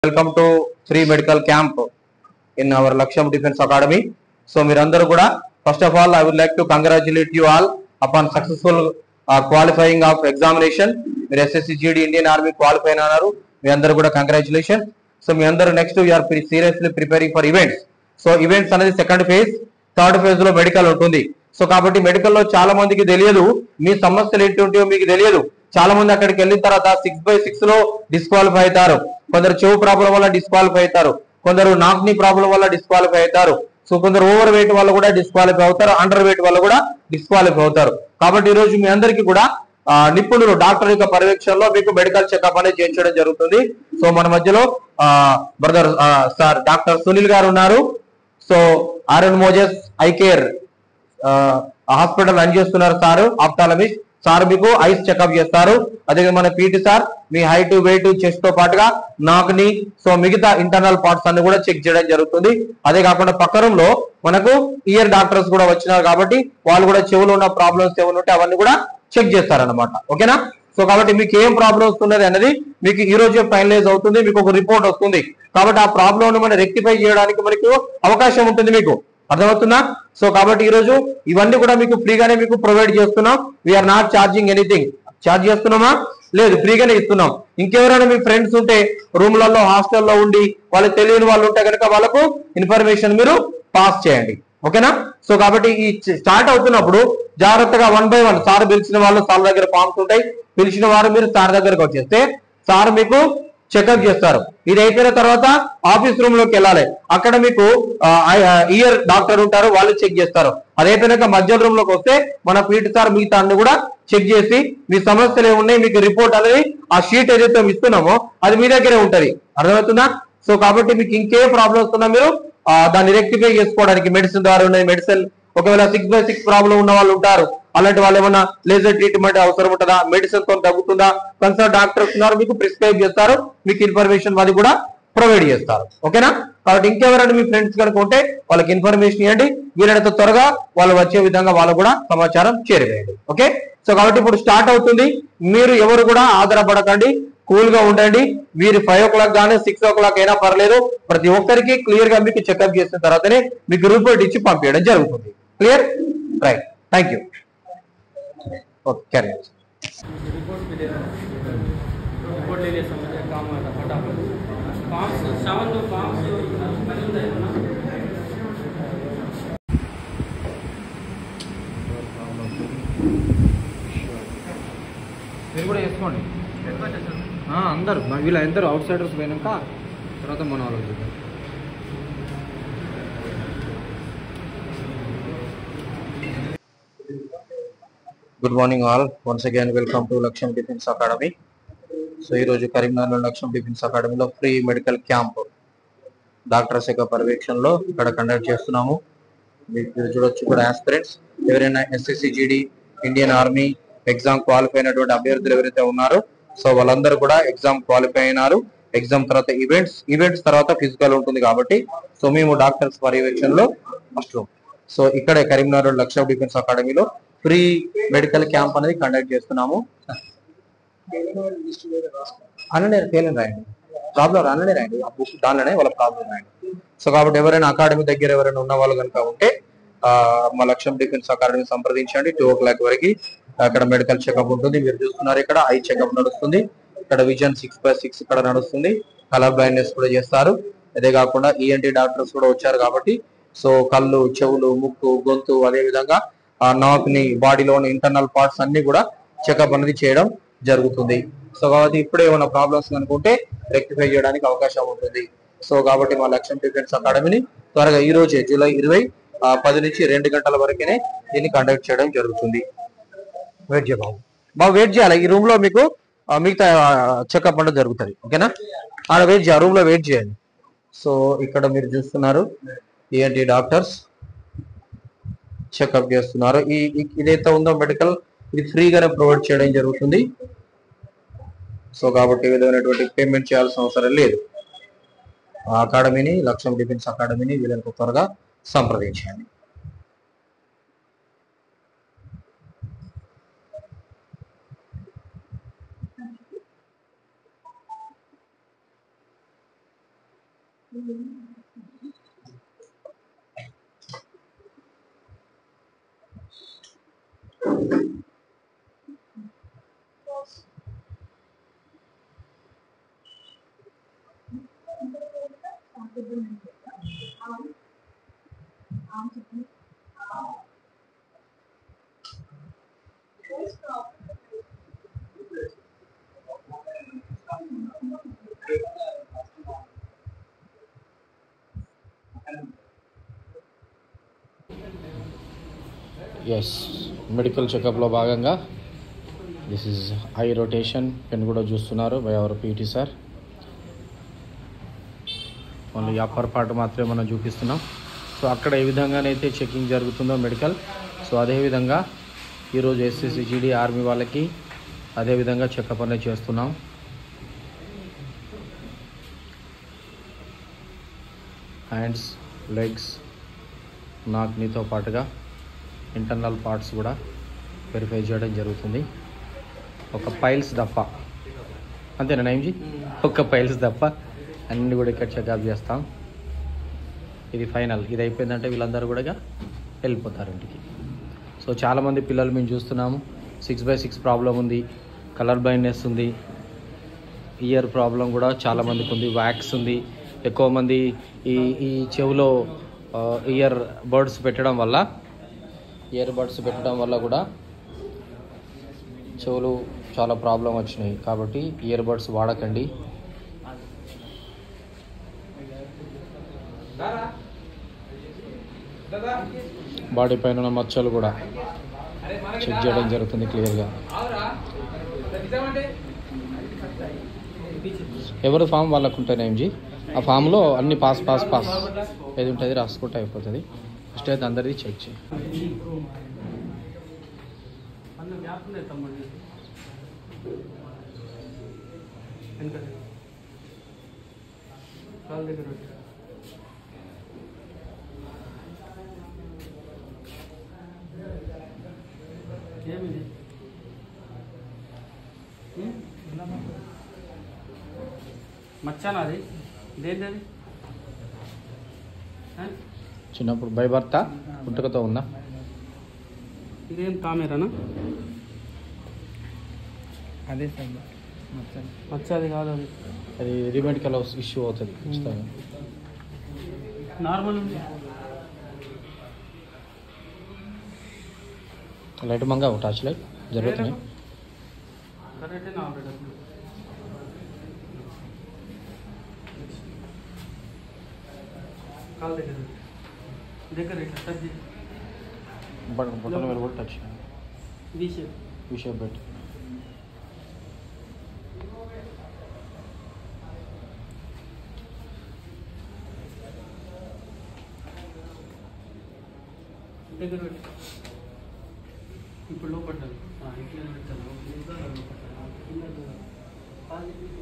Welcome to free medical camp in our Lakshyam defence academy so మీరందరూ కూడా first of all I would like to congratulate you all upon successful qualifying of examination మీరు SSC GD Indian army qualify అన్నారు మీ అందరూ కూడా congratulation so మీ అందరూ next you are seriously preparing for events so events అనేది సెకండ్ ఫేజ్ థర్డ్ ఫేజ్ లో medical ఉంటుంది సో కాబట్టి మెడికల్ లో చాలా మందికి తెలియదు మీ సమస్యలు ఏంటి ఉంటాయో మీకు తెలియదు చాలా మంది అక్కడికి వెళ్ళిన తర్వాత సిక్స్ బై సిక్స్ లో డిస్క్వాలిఫై అవుతారు కొందరు చెవు ప్రాబ్లం వల్ల డిస్క్వాలిఫై అవుతారు కొందరు నాక్ని ప్రాబ్లం వల్ల డిస్క్వాలిఫై అవుతారు సో కొందరు ఓవర్ వెయిట్ వల్ల కూడా డిస్క్వాలిఫై అవుతారు అండర్ వెయిట్ వల్ల కూడా డిస్క్వాలిఫై అవుతారు కాబట్టి ఈ రోజు మీ అందరికీ కూడా ఆ, నిపుణులు డాక్టర్ యొక్క పర్యవేక్షణలో మీకు మెడికల్ చెకప్ అనేది చేయించడం జరుగుతుంది సో మన మధ్యలో brother sir doctor Sunil garu ఉన్నారు so RN Moses eye care hospital run చేస్తున్నారు సార్ ఆప్టాలమిస్ట్ సార్ మీకు ఐస్ చెకప్ చేస్తారు అదే మన పీటీ సార్ మీ హైట్ వెయిట్ చెస్ట్ తో పాటుగా నాకుని సో మిగతా ఇంటర్నల్ పార్ట్స్ అన్ని కూడా చెక్ చేయడం జరుగుతుంది అదే కాకుండా పక్క రూమ్ లో మనకు ఇయర్ డాక్టర్స్ కూడా వచ్చినారు కాబట్టి వాళ్ళు కూడా చెవులో ఉన్న ప్రాబ్లమ్స్ ఏమైనా ఉంటే అవన్నీ కూడా చెక్ చేస్తారన్నమాట ఓకేనా సో కాబట్టి మీకు ఏం ప్రాబ్లం వస్తున్నది అనేది మీకు ఈ రోజే ఫైనలైజ్ అవుతుంది మీకు ఒక రిపోర్ట్ వస్తుంది కాబట్టి ఆ ప్రాబ్లం మనం రెక్టిఫై చేయడానికి మనకు అవకాశం ఉంటుంది మీకు అర్థమవుతుందా సో కాబట్టి ఈ రోజు ఇవన్నీ కూడా మీకు ఫ్రీగానే మీకు ప్రొవైడ్ చేస్తున్నాం we are not charging anything charge చేస్తున్నామా లేదు ఫ్రీగానే ఇస్తున్నాం ఇంకెవరైనా మీ ఫ్రెండ్స్ ఉంటే రూమ్లలో హాస్టల్లో ఉండి వాళ్ళకి తెలియని వాళ్ళు ఉంటే కనుక వాళ్ళకు ఇన్ఫర్మేషన్ మీరు పాస్ చేయండి ఓకేనా సో కాబట్టి ఈ స్టార్ట్ అవుతున్నప్పుడు జాగ్రత్తగా వన్ బై వన్ సార్ పిలిచిన వాళ్ళు సార్ దగ్గర ఫామ్స్ ఉంటాయి పిలిచిన వారు మీరు సార్ దగ్గరకు వచ్చేస్తే సార్ మీకు చెకప్ చేస్తారు ఇది అయిపోయిన తర్వాత ఆఫీస్ రూమ్ లోకి వెళ్ళాలి అక్కడ మీకు ఇయర్ డాక్టర్ ఉంటారు వాళ్ళు చెక్ చేస్తారు అది అయిపోయినాక మధ్య రూమ్ లోకి వస్తే మన పీటీ సార్ మిగతా అన్ని కూడా చెక్ చేసి మీ సమస్యలు ఏమున్నాయి మీకు రిపోర్ట్ అనేది ఆ షీట్ ఏదైతే ఇస్తున్నామో అది మీ దగ్గరే ఉంటది అర్థమవుతుందా సో కాబట్టి మీకు ఇంకే ప్రాబ్లమ్స్ ఉన్నా మీరు ఆ, దాన్ని రెక్టిఫై చేసుకోవడానికి మెడిసిన్ ద్వారా ఉన్నది మెడిసిన్ ఒకవేళ సిక్స్ బై సిక్స్ ప్రాబ్లం ఉన్న వాళ్ళు ఉంటారు అలాంటి వాళ్ళు ఏమన్నా లేజర్ ట్రీట్మెంట్ అవసరం ఉంటుందా మెడిసిన్ తో తగ్గుతుందా కన్సల్ట్ డాక్టర్స్ ఉన్నారు మీకు ప్రిస్క్రైబ్ చేస్తారు మీకు ఇన్ఫర్మేషన్ అది కూడా ప్రొవైడ్ చేస్తారు ఓకేనా కాబట్టి ఇంకెవరైనా మీ ఫ్రెండ్స్ కనుక ఉంటే వాళ్ళకి ఇన్ఫర్మేషన్ ఇవ్వండి వీలైనంత త్వరగా వాళ్ళు వచ్చే విధంగా వాళ్ళు కూడా సమాచారం చేరవేయండి ఓకే సో కాబట్టి ఇప్పుడు స్టార్ట్ అవుతుంది మీరు ఎవరు కూడా ఆధారపడకండి కూల్ గా ఉండండి మీరు ఫైవ్ ఓ క్లాక్ కానీ సిక్స్ ఓ క్లాక్ అయినా పర్లేదు ప్రతి ఒక్కరికి క్లియర్ గా మీకు చెకప్ చేసిన తర్వాతనే మీకు రిపోర్ట్ ఇచ్చి పంపించడం జరుగుతుంది clear right thank you okay carry report भी दे रहा हूँ रिपोर्ट ले लिया समझ गया काम आता फटाफट फॉर्म्स सेवन दो फॉर्म्स जो मिल जाएगा ना మీరు కూడా వేసుకోండి పెట్టుకోవచ్చా సార్ ఆ, అందరు మ- వీళ్ళ అందరూ అవుట్ సైడర్స్ పోయినాక తర్వాత మన వాళ్ళు చూద్దాం good morning all once again welcome to Lakshyam defence academy so ఈరోజు కరీంనగర్లో లక్ష్యం డిఫెన్స్ అకాడమీలో ఫ్రీ మెడికల్ క్యాంప్ డాక్టర్స్ యొక్క పర్యవేక్షణలో ఇక్కడ కండక్ట్ చేస్తున్నాము మీకు మీరు చూడొచ్చు కూడా ఆస్పిరెంట్స్ ఎవరైనా ఎస్ఎస్సి జీడి ఇండియన్ ఆర్మీ ఎగ్జామ్ క్వాలిఫై అయినటువంటి అభ్యర్థులు ఎవరైతే ఉన్నారో సో వాళ్ళందరూ కూడా ఎగ్జామ్ క్వాలిఫై అయినారు ఎగ్జామ్ తర్వాత ఈవెంట్స్ ఈవెంట్స్ తర్వాత ఫిజికల్ ఉంటుంది కాబట్టి సో మేము డాక్టర్స్ పర్యవేక్షణలో ఫస్ట్ సో ఇక్కడే కరీంనగర్ లక్ష్య డిఫెన్స్ అకాడమీలో ఫ్రీ మెడికల్ క్యాంప్ అనేది కండక్ట్ చేస్తున్నాము అననే ఫెయిల్ రాయండి ప్రాబ్లం అననే రాయండి ఆ బుక్ దానిలోనే వాళ్ళ ప్రాబ్లం రాయండి సో కాబట్టి ఎవరైనా అకాడమీ దగ్గర ఎవరైనా ఉన్న వాళ్ళు కనుక ఉంటే ఆ, మా లక్ష్యం డిఫెన్స్ అకాడమీ సంప్రదించండి టూ ఓ క్లాక్ వరకు అక్కడ మెడికల్ చెకప్ ఉంటుంది మీరు చూస్తున్నారు ఇక్కడ ఐ చెకప్ నడుస్తుంది ఇక్కడ విజన్ సిక్స్ బై సిక్స్ ఇక్కడ నడుస్తుంది కలర్ బ్లైండ్నెస్ కూడా చేస్తారు అదే కాకుండా ఈఎన్టీ డాక్టర్స్ కూడా వచ్చారు కాబట్టి సో కళ్ళు చెవులు ముక్కు గొంతు అదే విధంగా ఆ నాకుని బాడీలోని ఇంటర్నల్ పార్ట్స్ అన్ని కూడా చెకప్ అనేది చేయడం జరుగుతుంది సో కాబట్టి ఇప్పుడే ఏమైనా ప్రాబ్లమ్స్ అనుకుంటే రెక్టిఫై చేయడానికి అవకాశం ఉంటుంది సో కాబట్టి మా లక్ష్యం డిఫెన్స్ అకాడమీని త్వరగా ఈ రోజే జూలై ఇరవై ఆ, పది నుంచి రెండు గంటల వరకునే దీన్ని కండక్ట్ చేయడం జరుగుతుంది వెయిట్ చేయ బాబు బాబు వెయిట్ చేయాలి ఈ రూమ్ లో మీకు ఆ, మిగతా చెకప్ అంటే జరుగుతుంది ఓకేనా ఆడ వెయిట్ చేయాలి రూమ్ లో వెయిట్ చేయండి సో ఇక్కడ మీరు చూస్తున్నారు ఏంటి డాక్టర్స్ చెకప్ చేస్తున్నారు ఈ ఈ- ఇదైతే ఉందో మెడికల్ ఇది ఫ్రీగానే ప్రొవైడ్ చేయడం జరుగుతుంది సో కాబట్టి ఈ విధమైనటువంటి పేమెంట్ చేయాల్సిన అవసరం లేదు ఆ అకాడమీని లక్ష్యం డిఫెన్స్ అకాడమీని వీళ్ళకి త్వరగా సంప్రదించండి ఎస్ మెడికల్ చెకప్లో భాగంగా this is eye rotation pen కూడా చూస్తున్నారు by our PT sir only upper part మాత్రమే మనం చూపిస్తున్నాం సో అక్కడ ఏ విధంగానైతే చెకింగ్ జరుగుతుందో మెడికల్ సో అదేవిధంగా ఈరోజు ఎస్ఎస్సి జీడీ ఆర్మీ వాళ్ళకి అదేవిధంగా చెకప్ అనేది చేస్తున్నాం హ్యాండ్స్ లెగ్స్ నాక్నీతో పాటుగా ఇంటర్నల్ పార్ట్స్ కూడా వెరిఫై చేయడం జరుగుతుంది ఒక పైల్స్ తప్ప అంతేనా నయంజీ ఒక పైల్స్ తప్ప అన్ని కూడా ఇక్కడ చెకప్ చేస్తాం ఇది ఫైనల్ ఇది అయిపోయిందంటే వీళ్ళందరూ కూడా వెళ్ళిపోతారు ఇంటికి సో చాలామంది పిల్లలు మేము చూస్తున్నాము సిక్స్ బై సిక్స్ ప్రాబ్లం ఉంది కలర్ బ్లైండ్నెస్ ఉంది ఇయర్ ప్రాబ్లం కూడా చాలా మందికి ఉంది వ్యాక్స్ ఉంది ఎక్కువ మంది ఈ ఈ చెవులో ఇయర్ బర్డ్స్ పెట్టడం వల్ల ఇయర్ బడ్స్ పెట్టడం వల్ల కూడా చెవులు చాలా ప్రాబ్లం వచ్చినాయి కాబట్టి ఇయర్ బడ్స్ వాడకండి బాడీ పైన ఉన్న మచ్చలు కూడా చెక్ చేయడం జరుగుతుంది క్లియర్గా ఎవరు ఫామ్ వాళ్ళకు ఉంటాయి ఎంజీ ఆ ఫామ్లో అన్ని పాస్ పాస్ పాస్ ఏది ఉంటుంది రాసుకుంటే అయిపోతుంది ఫస్ట్ అయితే అందరిది చెక్ చేయి అన్న గ్యాప్ ఉన్నాయి తమ్ముడు వెనకటి కాలు దగ్గర పెట్టు. ఏమిది ఉం? మచ్చానా అది దేనిది అది ఆ? చిన్నప్పుడు బై భర్త పుట్టుకతో ఉందా ఇదేం తామేరానా అదే సార్ మొత్తం మచ్చది కాదు అది అది రిమెడికల్ ఇష్యూ అవుతుంది ఖచ్చితంగా నార్మల్ ఉంది లైట్ మంగా టచ్ లైట్ జరుగుతున్నాయి కరెక్టే నా ఆల్రెడీ అప్పుడు కాలు దగ్గర పెట్టు. దగ్గర ఇట్లా టచ్ చేయి. బట్ బటన్ మీద కూడా టచ్ వి షేప్ విషయం పెట్టి దగ్గర పెట్టు ఇప్పుడు లోపడ్డాను ఇట్లా పెట్టాను ఇంకా లోపడ్డాను కింద కాలు